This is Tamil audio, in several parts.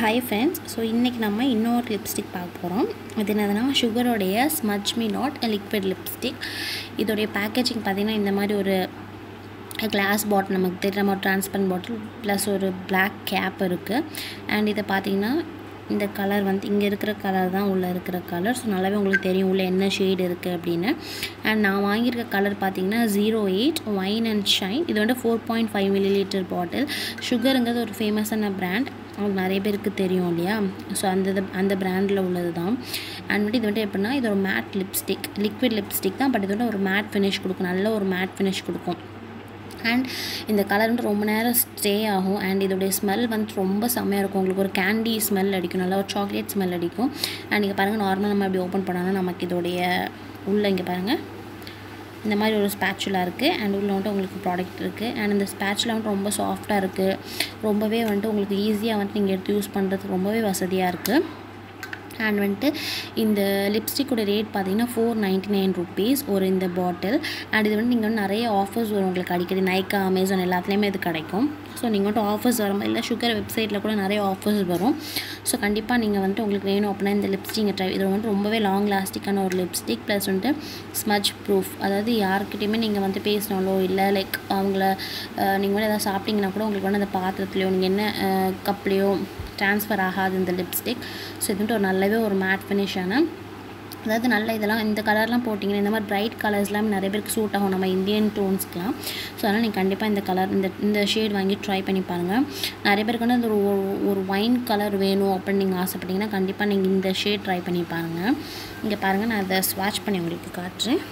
ஹாய் ஃப்ரெண்ட்ஸ் ஸோ இன்றைக்கி நம்ம இன்னொரு லிப்ஸ்டிக் பார்க்க போகிறோம் இது என்னதுன்னா சுகரோடைய smudge me not liquid lipstick இதோடைய பேக்கேஜிங் பார்த்திங்கன்னா இந்த மாதிரி ஒரு கிளாஸ் பாட்டில் நமக்கு தெரியுற மாதிரி ட்ரான்ஸ்பரண்ட் பாட்டில் ப்ளஸ் ஒரு பிளாக் கேப் இருக்குது அண்ட் இதை பார்த்திங்கன்னா இந்த கலர் வந்து இங்கே இருக்கிற கலர் தான் உள்ளே இருக்கிற கலர் ஸோ நல்லாவே உங்களுக்கு தெரியும் உள்ளே என்ன ஷேடு இருக்குது அப்படின்னு அண்ட் நான் வாங்கியிருக்க கலர் பார்த்தீங்கன்னா zero eight wine and shine இது வந்து four point five millilitre bottle சுகருங்கிறது ஒரு ஃபேமஸான பிராண்ட் அவங்களுக்கு நிறைய பேருக்கு தெரியும் இல்லையா ஸோ அந்த இது அந்த பிராண்டில் உள்ளது தான் அண்ட் வந்துட்டு இது வந்துட்டு எப்படின்னா இது ஒரு மேட் லிப்ஸ்டிக் லிக்விட் லிப்ஸ்டிக் தான் பட் இது வந்து ஒரு மேட் ஃபினிஷ் கொடுக்கும் நல்ல ஒரு மேட் ஃபினிஷ் கொடுக்கும் அண்ட் இந்த கலர் வந்து ரொம்ப நேரம் ஸ்டே ஆகும் அண்ட் இதோடைய ஸ்மெல் வந்து ரொம்ப செம்மையாக இருக்கும் உங்களுக்கு ஒரு கேண்டி ஸ்மெல் அடிக்கும் நல்லா ஒரு சாக்லேட் ஸ்மெல் அடிக்கும் அண்ட் நீங்கள் பாருங்கள் நார்மலாக நம்ம அப்படி ஓப்பன் பண்ணோன்னா நமக்கு இதோடைய உள்ளே இங்கே பாருங்கள் இந்த மாதிரி ஒரு ஸ்பேச்சுலாக இருக்குது அண்ட் உள்ள வந்துட்டு உங்களுக்கு ப்ராடக்ட் இருக்குது அண்ட் இந்த ஸ்பேச்சுலா வந்துட்டு ரொம்ப சாஃப்டாக இருக்குது ரொம்பவே வந்துட்டு உங்களுக்கு ஈஸியாக வந்துட்டு நீங்கள் எடுத்து யூஸ் பண்ணுறதுக்கு ரொம்பவே வசதியாக இருக்குது அண்ட் வந்துட்டு இந்த லிப்ஸ்டிக்கோட ரேட் பார்த்தீங்கன்னா ஃபோர் நைன்ட்டி நைன் ருபீஸ் ஒரு இந்த பாட்டில் அண்ட் இது வந்து நீங்கள் வந்து நிறைய ஆஃபர்ஸ் வரும் உங்களுக்கு அடிக்கடி நைக்கா அமேசான் எல்லாத்துலேயுமே இது கிடைக்கும் ஸோ நீங்கள் வந்துட்டு ஆஃபர்ஸ் வரும் இல்லை சுகர் வெப்சைட்டில் கூட நிறைய ஆஃபர்ஸ் வரும் ஸோ கண்டிப்பாக நீங்கள் வந்துட்டு உங்களுக்கு வேணும் அப்படின்னா இந்த லிப்ஸ்டிக்கை ட்ரை இது வந்துட்டு ரொம்பவே லாங் லாஸ்டிக்கான ஒரு லிப்ஸ்டிக் ப்ளஸ் வந்துட்டு ஸ்மஜ் ப்ரூஃப் அதாவது யார்கிட்டையுமே நீங்கள் வந்து பேசினாலோ இல்லை லைக் அவங்கள நீங்கள் வந்து எதாவது சாப்பிட்டீங்கன்னா கூட உங்களுக்கு வந்து அந்த பாத்திரத்துலையோ நீங்கள் என்ன கப்லேயோ ட்ரான்ஸ்ஃபர் ஆகாது இந்த லிப்ஸ்டிக் ஸோ இது வந்துட்டு ஒரு நல்லாவே ஒரு மேட் ஃபினிஷான அதாவது நல்ல இதெல்லாம் இந்த கலர்லாம் போட்டிங்கன்னா இந்த மாதிரி ப்ரைட் கலர்ஸ்லாம் நிறைய பேருக்கு சூட் ஆகும் நம்ம இந்தியன் டோன்ஸ்க்குலாம் ஸோ அதனால் நீங்கள் கண்டிப்பாக இந்த கலர் இந்த இந்த ஷேட் வாங்கி ட்ரை பண்ணி பாருங்கள் நிறைய பேருக்கு வந்து அந்த ஒரு ஒரு ஒயின் கலர் வேணும் அப்படின்னு நீங்கள் ஆசைப்பட்டீங்கன்னா கண்டிப்பாக நீங்கள் இந்த ஷேட் ட்ரை பண்ணி பாருங்கள் இங்கே பாருங்கள் நான் அதை ஸ்வாட்ச் பண்ணி உங்களுக்கு காட்டுறேன்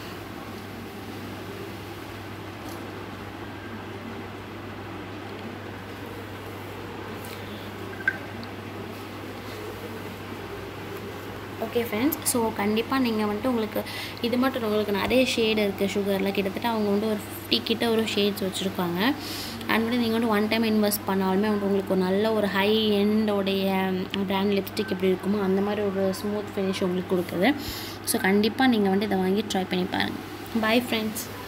ஓகே ஃப்ரெண்ட்ஸ் ஸோ கண்டிப்பாக நீங்கள் வந்துட்டு உங்களுக்கு இது மட்டும் உங்களுக்கு நிறைய ஷேடு இருக்குது சுகரில் கிட்டத்தட்ட அவங்க வந்து ஒரு ஃபிஃப்டி கிட்ட ஒரு ஷேட்ஸ் வச்சுருக்காங்க அண்ட் வந்து நீங்கள் வந்து ஒன் டைம் இன்வெஸ்ட் பண்ணாலுமே வந்து உங்களுக்கு ஒரு நல்ல ஒரு ஹை எண்டோடைய பிராண்ட் லிப்ஸ்டிக் எப்படி இருக்குமோ அந்த மாதிரி ஒரு ஸ்மூத் ஃபினிஷ் உங்களுக்கு கொடுக்குது ஸோ கண்டிப்பாக நீங்கள் வந்து இதை வாங்கி ட்ரை பண்ணி பாருங்கள் பாய் ஃப்ரெண்ட்ஸ்